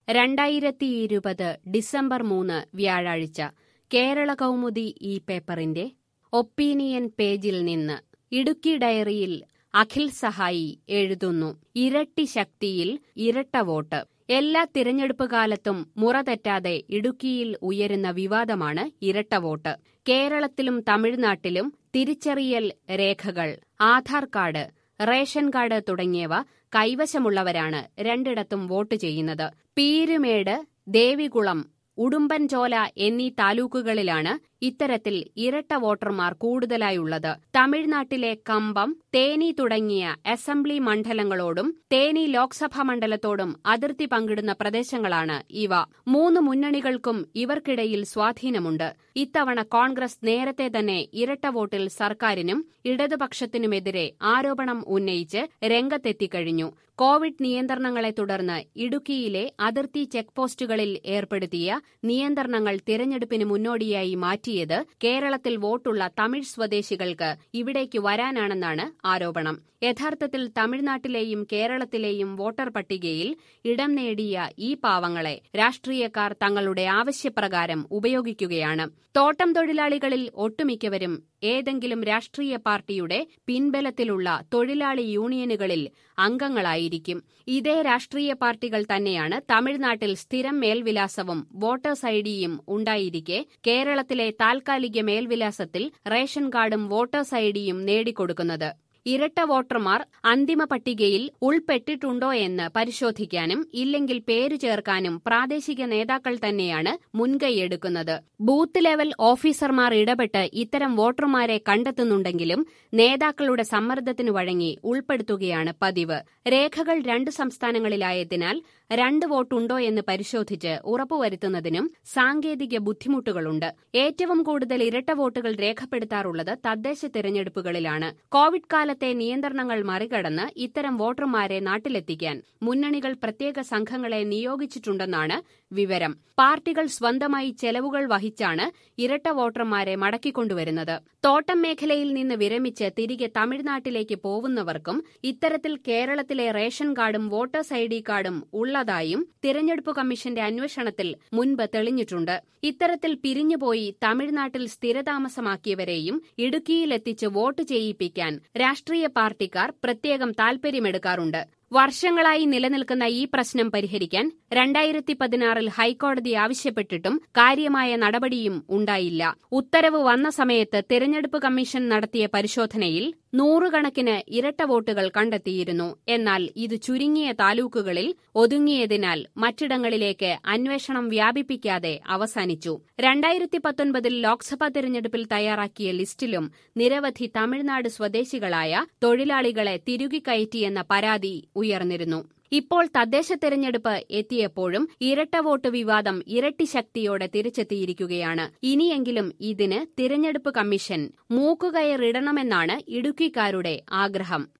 രണ്ടായിരത്തി ഇരുപത് ഡിസംബർ മൂന്ന് വ്യാഴാഴ്ച കേരള കൗമുദി ഈ പേപ്പറിന്റെ ഒപ്പീനിയൻ പേജിൽ നിന്ന് ഇടുക്കി ഡയറിയിൽ അഖിൽ സഹായി എഴുതുന്നു ഇരട്ടി ശക്തിയിൽ ഇരട്ട വോട്ട് എല്ലാ തിരഞ്ഞെടുപ്പ് കാലത്തും മുറ തെറ്റാതെ ഇടുക്കിയിൽ ഉയരുന്ന വിവാദമാണ് ഇരട്ട വോട്ട് കേരളത്തിലും തമിഴ്നാട്ടിലും തിരിച്ചറിയൽ രേഖകൾ ആധാർ കാർഡ് റേഷൻ കാർഡ് തുടങ്ങിയവ കൈവശമുള്ളവരാണ് രണ്ടിടത്തും വോട്ട് ചെയ്യുന്നത് പീരുമേട് ദേവികുളം ഉടുമ്പൻചോല എന്നീ താലൂക്കുകളിലാണ് ഇത്തരത്തിൽ ഇരട്ട വോട്ടർമാർ കൂടുതലായുള്ളത് തമിഴ്നാട്ടിലെ കമ്പം തേനി തുടങ്ങിയ അസംബ്ലി മണ്ഡലങ്ങളോടും തേനി ലോക്സഭാ മണ്ഡലത്തോടും അതിർത്തി പങ്കിടുന്ന പ്രദേശങ്ങളാണ് ഇവ മൂന്ന് മുന്നണികൾക്കും ഇവർക്കിടയിൽ സ്വാധീനമുണ്ട് ഇത്തവണ കോൺഗ്രസ് നേരത്തെ തന്നെ ഇരട്ട വോട്ടിൽ സർക്കാരിനും ഇടതുപക്ഷത്തിനുമെതിരെ ആരോപണം ഉന്നയിച്ച് രംഗത്തെത്തിക്കഴിഞ്ഞു കോവിഡ് നിയന്ത്രണങ്ങളെ തുടർന്ന് ഇടുക്കിയിലെ അതിർത്തി ചെക്ക് പോസ്റ്റുകളിൽ ഏർപ്പെടുത്തിയ നിയന്ത്രണങ്ങൾ തിരഞ്ഞെടുപ്പിന് മുന്നോടിയായി മാറ്റിയത് കേരളത്തിൽ വോട്ടുള്ള തമിഴ് സ്വദേശികൾക്ക് ഇവിടേക്ക് വരാനാണെന്നാണ് ആരോപണം യഥാർത്ഥത്തിൽ തമിഴ്നാട്ടിലെയും കേരളത്തിലെയും വോട്ടർ പട്ടികയിൽ ഇടം നേടിയ ഈ പാവങ്ങളെ രാഷ്ട്രീയക്കാർ തങ്ങളുടെ ആവശ്യപ്രകാരം ഉപയോഗിക്കുകയാണ് തോട്ടം തൊഴിലാളികളിൽ ഒട്ടുമിക്കവരും ഏതെങ്കിലും രാഷ്ട്രീയ പാർട്ടിയുടെ പിൻബലത്തിലുള്ള തൊഴിലാളി യൂണിയനുകളിൽ അംഗങ്ങളായിരിക്കും ഇതേ രാഷ്ട്രീയ പാർട്ടികൾ തന്നെയാണ് തമിഴ്നാട്ടിൽ സ്ഥിരം മേൽവിലാസവും വോട്ടേഴ്സ് ഐഡിയും ഉണ്ടായിരിക്കെ കേരളത്തിലെ താൽക്കാലിക മേൽവിലാസത്തിൽ റേഷൻ കാർഡും വോട്ടേഴ്സ് ഐഡിയും നേടിക്കൊടുക്കുന്നത് ഇരട്ട വോട്ടർമാർ അന്തിമ പട്ടികയിൽ ഉൾപ്പെട്ടിട്ടുണ്ടോ എന്ന് പരിശോധിക്കാനും ഇല്ലെങ്കിൽ പേരു ചേർക്കാനും പ്രാദേശിക നേതാക്കൾ തന്നെയാണ് മുൻകൈയെടുക്കുന്നത് ബൂത്ത് ലെവൽ ഓഫീസർമാർ ഇടപെട്ട് ഇത്തരം വോട്ടർമാരെ കണ്ടെത്തുന്നുണ്ടെങ്കിലും നേതാക്കളുടെ സമ്മർദ്ദത്തിനു വഴങ്ങി ഉൾപ്പെടുത്തുകയാണ് പതിവ് രേഖകൾ രണ്ട് സംസ്ഥാനങ്ങളിലായതിനാൽ രണ്ട് വോട്ടുണ്ടോ എന്ന് പരിശോധിച്ച് ഉറപ്പുവരുത്തുന്നതിനും സാങ്കേതിക ബുദ്ധിമുട്ടുകളുണ്ട് ഏറ്റവും കൂടുതൽ ഇരട്ട വോട്ടുകൾ രേഖപ്പെടുത്താറുള്ളത് തദ്ദേശ തിരഞ്ഞെടുപ്പുകളിലാണ് കോവിഡ് കാലത്തെ നിയന്ത്രണങ്ങൾ മറികടന്ന് ഇത്തരം വോട്ടർമാരെ നാട്ടിലെത്തിക്കാൻ മുന്നണികൾ പ്രത്യേക സംഘങ്ങളെ നിയോഗിച്ചിട്ടുണ്ടെന്നാണ് വിവരം പാർട്ടികൾ സ്വന്തമായി ചെലവുകൾ വഹിച്ചാണ് ഇരട്ട വോട്ടർമാരെ മടക്കിക്കൊണ്ടുവരുന്നത് തോട്ടം മേഖലയിൽ നിന്ന് വിരമിച്ച് തിരികെ തമിഴ്നാട്ടിലേക്ക് പോകുന്നവർക്കും ഇത്തരത്തിൽ കേരളത്തിലെ റേഷൻ കാർഡും വോട്ടേഴ്സ് ഐ ഡി കാർഡും ഉള്ളതായും തിരഞ്ഞെടുപ്പ് കമ്മീഷന്റെ അന്വേഷണത്തിൽ മുൻപ് തെളിഞ്ഞിട്ടുണ്ട് ഇത്തരത്തിൽ പിരിഞ്ഞുപോയി തമിഴ്നാട്ടിൽ സ്ഥിരതാമസമാക്കിയവരെയും ഇടുക്കിയിലെത്തിച്ച് വോട്ട് ചെയ്യിപ്പിക്കാൻ രാഷ്ട്രീയ പാർട്ടിക്കാർ പ്രത്യേകം താൽപര്യമെടുക്കാറുണ്ട് വർഷങ്ങളായി നിലനിൽക്കുന്ന ഈ പ്രശ്നം പരിഹരിക്കാൻ രണ്ടായിരത്തി പതിനാറിൽ ഹൈക്കോടതി ആവശ്യപ്പെട്ടിട്ടും കാര്യമായ നടപടിയും ഉണ്ടായില്ല ഉത്തരവ് വന്ന സമയത്ത് തിരഞ്ഞെടുപ്പ് കമ്മീഷൻ നടത്തിയ പരിശോധനയിൽ നൂറുകണക്കിന് ഇരട്ട വോട്ടുകൾ കണ്ടെത്തിയിരുന്നു എന്നാൽ ഇത് ചുരുങ്ങിയ താലൂക്കുകളിൽ ഒതുങ്ങിയതിനാൽ മറ്റിടങ്ങളിലേക്ക് അന്വേഷണം വ്യാപിപ്പിക്കാതെ അവസാനിച്ചു രണ്ടായിരത്തി പത്തൊൻപതിൽ ലോക്സഭാ തിരഞ്ഞെടുപ്പിൽ തയ്യാറാക്കിയ ലിസ്റ്റിലും നിരവധി തമിഴ്നാട് സ്വദേശികളായ തൊഴിലാളികളെ തിരുകിക്കയറ്റിയെന്ന പരാതി ഉയർന്നിരുന്നു ഇപ്പോൾ തദ്ദേശ തെരഞ്ഞെടുപ്പ് എത്തിയപ്പോഴും ഇരട്ട വോട്ട് വിവാദം ഇരട്ടി ശക്തിയോടെ തിരിച്ചെത്തിയിരിക്കുകയാണ് ഇനിയെങ്കിലും ഇതിന് തിരഞ്ഞെടുപ്പ് കമ്മീഷൻ മൂക്കുകയറിടണമെന്നാണ് ഇടുക്കിക്കാരുടെ ആഗ്രഹം